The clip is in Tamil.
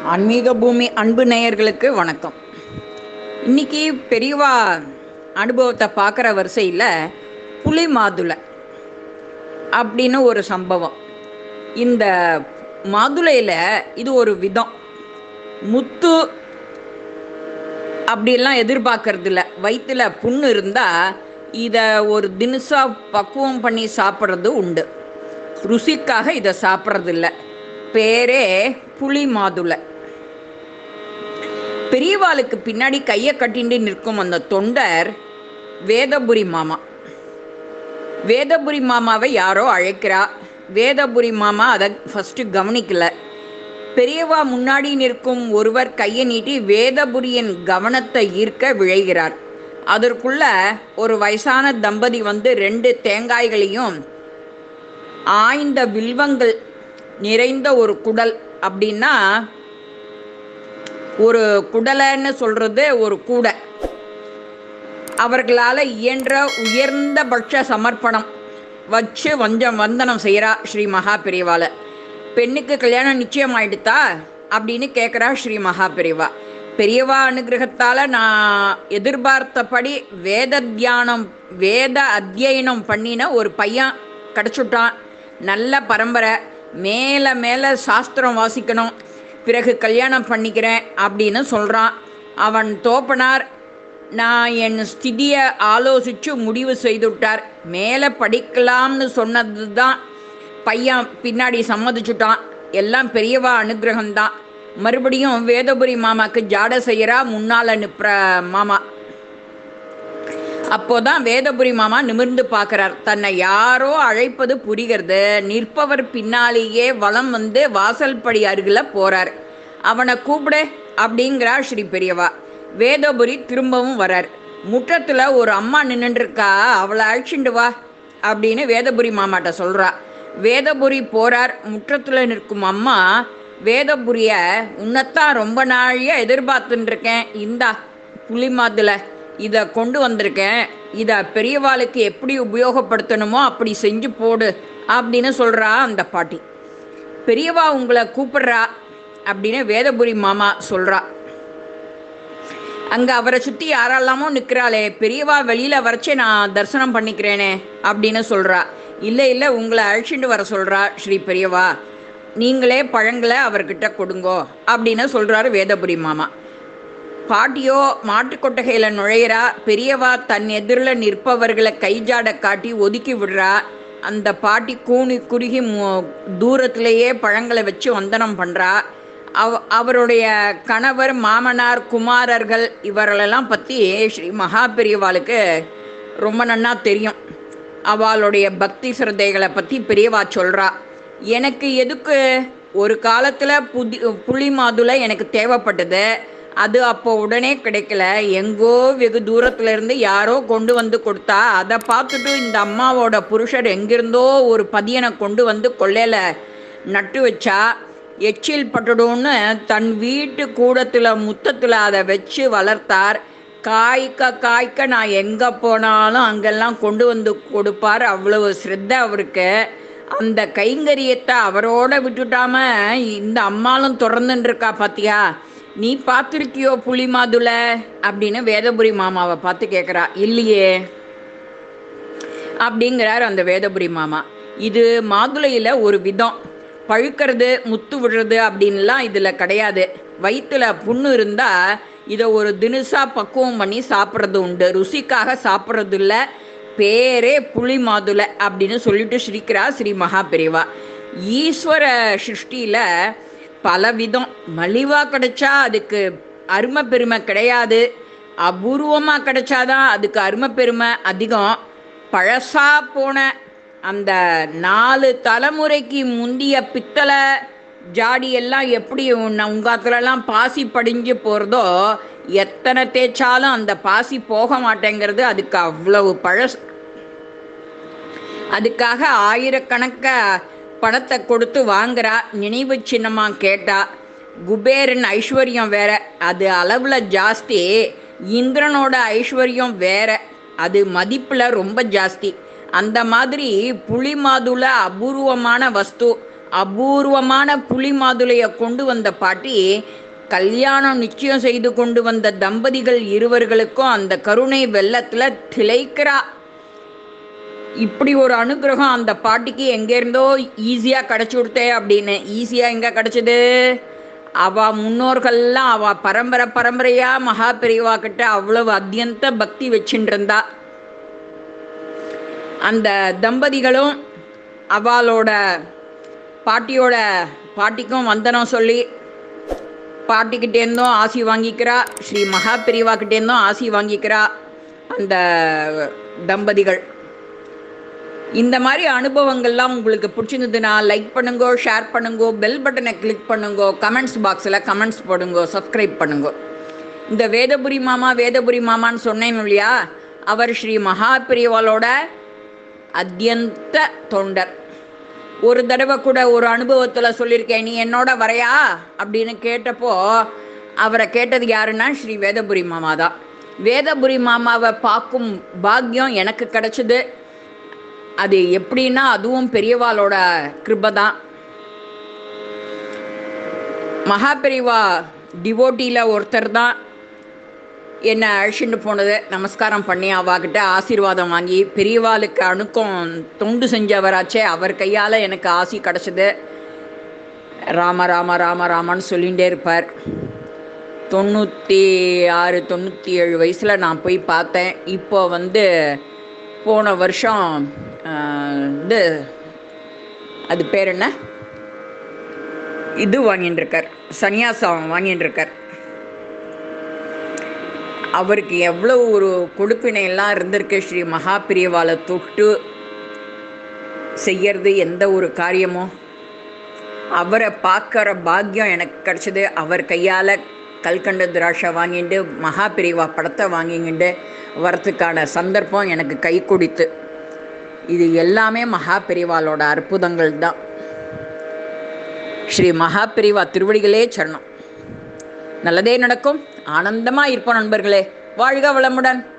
ஆன்மீக பூமி அன்பு நேயர்களுக்கு வணக்கம் இன்னைக்கு பெரியவா அனுபவத்தை பார்க்குற வரிசையில் புலி மாதுளை அப்படின்னு ஒரு சம்பவம் இந்த மாதுளையில் இது ஒரு விதம் முத்து அப்படிலாம் எதிர்பார்க்கறது இல்லை வயிற்றுல புண்ணு இருந்தால் இதை ஒரு தினுசா பக்குவம் பண்ணி சாப்பிட்றது உண்டு ருசிக்காக இதை சாப்பிட்றது இல்லை பேரே புளி மாதுளை பெரியவாளுக்கு பின்னாடி கையை கட்டிண்டு நிற்கும் அந்த தொண்டர் வேதபுரி மாமா வேதபுரி மாமாவை யாரோ அழைக்கிறா வேதபுரி மாமா அதை ஃபஸ்ட்டு கவனிக்கல பெரியவா முன்னாடி நிற்கும் ஒருவர் கையை நீட்டி வேதபுரியின் கவனத்தை ஈர்க்க விழைகிறார் அதற்குள்ள ஒரு வயசான தம்பதி வந்து ரெண்டு தேங்காய்களையும் ஆய்ந்த வில்வங்கள் நிறைந்த ஒரு குடல் அப்படின்னா ஒரு குடலைன்னு சொல்றது ஒரு கூடை அவர்களால் இயன்ற உயர்ந்தபட்ச சமர்ப்பணம் வச்சு வஞ்சம் வந்தனம் செய்கிறா ஸ்ரீ மகா பெரியவால பெண்ணுக்கு கல்யாணம் நிச்சயம் ஆயிடுத்தா அப்படின்னு கேட்குறா ஸ்ரீ மகா பெரியவா பெரியவா அனுகிரகத்தால் நான் எதிர்பார்த்தபடி வேத தியானம் வேத அத்தியனம் பண்ணின ஒரு பையன் கிடச்சுட்டான் நல்ல பரம்பரை மேலே மேலே சாஸ்திரம் வாசிக்கணும் பிறகு கல்யாணம் பண்ணிக்கிறேன் அப்படின்னு சொல்கிறான் அவன் தோப்பனார் நான் என் ஸ்திதியை ஆலோசித்து முடிவு செய்துவிட்டார் மேலே படிக்கலாம்னு சொன்னது தான் பையன் பின்னாடி சம்மதிச்சுட்டான் எல்லாம் பெரியவா அனுகிரகம்தான் மறுபடியும் வேதபுரி மாமாக்கு ஜாட செய்கிறா முன்னால் அனுப்புகிற மாமா அப்போதான் வேதபுரி மாமா நிமிர்ந்து பார்க்குறார் தன்னை யாரோ அழைப்பது புரிகிறது நிற்பவர் பின்னாலேயே வலம் வந்து வாசல்படி அருகில் போறார் அவனை கூப்பிடு அப்படிங்கிறா ஸ்ரீ பெரியவா வேதபுரி திரும்பவும் வரார் முற்றத்தில் ஒரு அம்மா நின்றுருக்கா அவளை அழைச்சிண்டு வா அப்படின்னு வேதபுரி மாமாட்ட சொல்கிறா வேதபுரி போறார் முற்றத்தில் நிற்கும் அம்மா வேதபுரிய உன்னைத்தான் ரொம்ப நாழியாக எதிர்பார்த்துட்டு இருக்கேன் இந்தா புலி மாதுளை இதை கொண்டு வந்திருக்கேன் இதை பெரியவாளுக்கு எப்படி உபயோகப்படுத்தணுமோ அப்படி செஞ்சு போடு அப்படின்னு சொல்கிறா அந்த பாட்டி பெரியவா உங்களை கூப்பிடுறா அப்படின்னு வேதபுரி மாமா சொல்கிறா அங்கே அவரை சுற்றி யாரெல்லாமோ நிற்கிறாளே பெரியவா வெளியில் வரைச்சே நான் தரிசனம் பண்ணிக்கிறேனே அப்படின்னு சொல்கிறா இல்லை இல்லை உங்களை அழைச்சிட்டு வர சொல்கிறா ஸ்ரீ பெரியவா நீங்களே பழங்களை அவர்கிட்ட கொடுங்கோ அப்படின்னு சொல்கிறாரு வேதபுரி மாமா பாட்டியோ மாட்டுக்கொட்டகையில் நுழையிறா பெரியவா தன் எதிரில் நிற்பவர்களை கைஜாட காட்டி ஒதுக்கி விடுறா அந்த பாட்டி கூனி குறுகி தூரத்திலேயே பழங்களை வச்சு வந்தனம் பண்ணுறா அவ அவருடைய கணவர் மாமனார் குமாரர்கள் இவர்களெல்லாம் பற்றி ஸ்ரீ மகா பெரியவாளுக்கு ரொம்ப நன்னா தெரியும் அவளுடைய பக்தி சிரத்தைகளை பற்றி பெரியவா சொல்கிறா எனக்கு எதுக்கு ஒரு காலத்தில் புதி புளி மாதுளை எனக்கு தேவைப்பட்டது அது அப்போ உடனே கிடைக்கல எங்கோ வெகு தூரத்துல இருந்து யாரோ கொண்டு வந்து கொடுத்தா அதை பார்த்துட்டு இந்த அம்மாவோட புருஷர் எங்கிருந்தோ ஒரு பதியனை கொண்டு வந்து கொள்ளையில நட்டு வச்சா எச்சில் பட்டுடும்னு தன் வீட்டு கூடத்தில் முத்தத்தில் அதை வச்சு வளர்த்தார் காய்க்க காய்க்க நான் எங்கே போனாலும் அங்கெல்லாம் கொண்டு வந்து கொடுப்பார் அவ்வளவு ஸ்ரத்த அவருக்கு அந்த கைங்கரியத்தை அவரோட விட்டுட்டாம இந்த அம்மாலும் தொடர்ந்துட்டு இருக்கா பாத்தியா நீ பார்த்துருக்கியோ புலி மாதுளை அப்படின்னு வேதபுரி மாமாவை பார்த்து கேட்குறா இல்லையே அப்படிங்கிறார் அந்த வேதபுரி மாமா இது மாதுளையில் ஒரு விதம் பழுக்கிறது முத்து விடுறது அப்படின்லாம் இதில் கிடையாது வயிற்றுல புண்ணு இருந்தால் இதை ஒரு தினுசா பக்குவம் பண்ணி சாப்பிட்றது உண்டு ருசிக்காக சாப்பிட்றது இல்லை பேரே புளி மாதுளை அப்படின்னு சொல்லிட்டு ஸ்ரீக்கிறா ஸ்ரீ மகா பெரியவா ஈஸ்வர சிருஷ்டியில் பல விதம் மலிவாக கிடைச்சா அதுக்கு அருமை பெருமை கிடையாது அபூர்வமாக கிடைச்சாதான் அதுக்கு அருமை பெருமை அதிகம் பழசா போன அந்த நாலு தலைமுறைக்கு முந்திய பித்தளை ஜாடி எல்லாம் எப்படி உங்காத்துலலாம் பாசி படிஞ்சு போகிறதோ எத்தனை தேய்ச்சாலும் அந்த பாசி போக மாட்டேங்கிறது அதுக்கு அவ்வளவு பழச அதுக்காக ஆயிரக்கணக்க பணத்தை கொடுத்து வாங்குறா நினைவு சின்னமாக கேட்டா குபேரன் ஐஸ்வர்யம் வேற அது அளவில் ஜாஸ்தி இந்திரனோட ஐஸ்வர்யம் வேற அது மதிப்பில் ரொம்ப ஜாஸ்தி அந்த மாதிரி புளி மாதுளை அபூர்வமான வஸ்து அபூர்வமான புலி மாதுளையை கொண்டு வந்த பாட்டி கல்யாணம் நிச்சயம் செய்து கொண்டு வந்த தம்பதிகள் இருவர்களுக்கும் அந்த கருணை வெள்ளத்துல திளைக்கிறா இப்படி ஒரு அனுகிரகம் அந்த பாட்டிக்கு எங்கேருந்தோ ஈஸியாக கிடச்சி கொடுத்தே அப்படின்னு ஈஸியாக எங்கே கிடச்சிது அவ முன்னோர்கள்லாம் அவ பரம்பரை பரம்பரையா மகா பெரியவா கிட்ட அவ்வளவு அத்தியந்த பக்தி வச்சுட்டு இருந்தா அந்த தம்பதிகளும் அவளோட பாட்டியோட பாட்டிக்கும் வந்தனம் சொல்லி பாட்டிக்கிட்டேருந்தும் ஆசி வாங்கிக்கிறா ஸ்ரீ மகா பெரியவா கிட்டேருந்தும் ஆசி வாங்கிக்கிறா அந்த தம்பதிகள் இந்த மாதிரி அனுபவங்கள்லாம் உங்களுக்கு பிடிச்சிருந்ததுன்னா லைக் பண்ணுங்க ஷேர் பண்ணுங்க பெல் பட்டனை கிளிக் பண்ணுங்க கமெண்ட்ஸ் பாக்ஸில் கமெண்ட்ஸ் போடுங்க சப்ஸ்கிரைப் பண்ணுங்க இந்த வேதபுரி மாமா வேதபுரி மாமான்னு சொன்னேன் இல்லையா அவர் ஸ்ரீ மகா பெரியவாளோட அத்தியந்த தொண்டர் ஒரு தடவை கூட ஒரு அனுபவத்தில் சொல்லியிருக்கேன் நீ என்னோட வரையா அப்படின்னு கேட்டப்போ அவரை கேட்டது யாருன்னா ஸ்ரீ வேதபுரி மாமா தான் வேதபுரி மாமாவை பார்க்கும் பாக்கியம் எனக்கு கிடைச்சது அது எப்படின்னா அதுவும் பெரியவாளோட கிருபை தான் மகா பெரியவா டிவோட்டியில் ஒருத்தர் தான் என்னை அழைச்சிட்டு போனது நமஸ்காரம் பண்ணி அவாகிட்ட ஆசீர்வாதம் வாங்கி பெரியவாளுக்கு அணுக்கம் தொண்டு செஞ்சவராச்சே அவர் கையால் எனக்கு ஆசி கிடச்சிது ராம ராம ராம ராமன்னு சொல்லிகிட்டே இருப்பார் தொண்ணூற்றி ஆறு தொண்ணூற்றி ஏழு வயசில் நான் போய் பார்த்தேன் இப்போ வந்து போன வருஷம் ஆஹ், இது அது பேர் என்ன இது வாங்கிட்டு இருக்கார் சன்னியாசம் வாங்கிட்டு இருக்கார் அவருக்கு எவ்வளோ ஒரு கொடுப்பினை எல்லாம் இருந்திருக்கு ஸ்ரீ மகா பிரியவாளை தொட்டு செய்யறது எந்த ஒரு காரியமும் அவரை பார்க்குற பாக்கியம் எனக்கு கிடச்சிது அவர் கையால் கல்கண்ட திராட்சை வாங்கிட்டு மகா பிரிவா படத்தை வாங்கிக்கிட்டு வரத்துக்கான சந்தர்ப்பம் எனக்கு கை கொடுத்து இது எல்லாமே மகா பெரிவாளோட அற்புதங்கள் தான் ஸ்ரீ மகா பெரிவா திருவடிகளே சரணம் நல்லதே நடக்கும் ஆனந்தமாக இருப்போம் நண்பர்களே வாழ்க வளமுடன்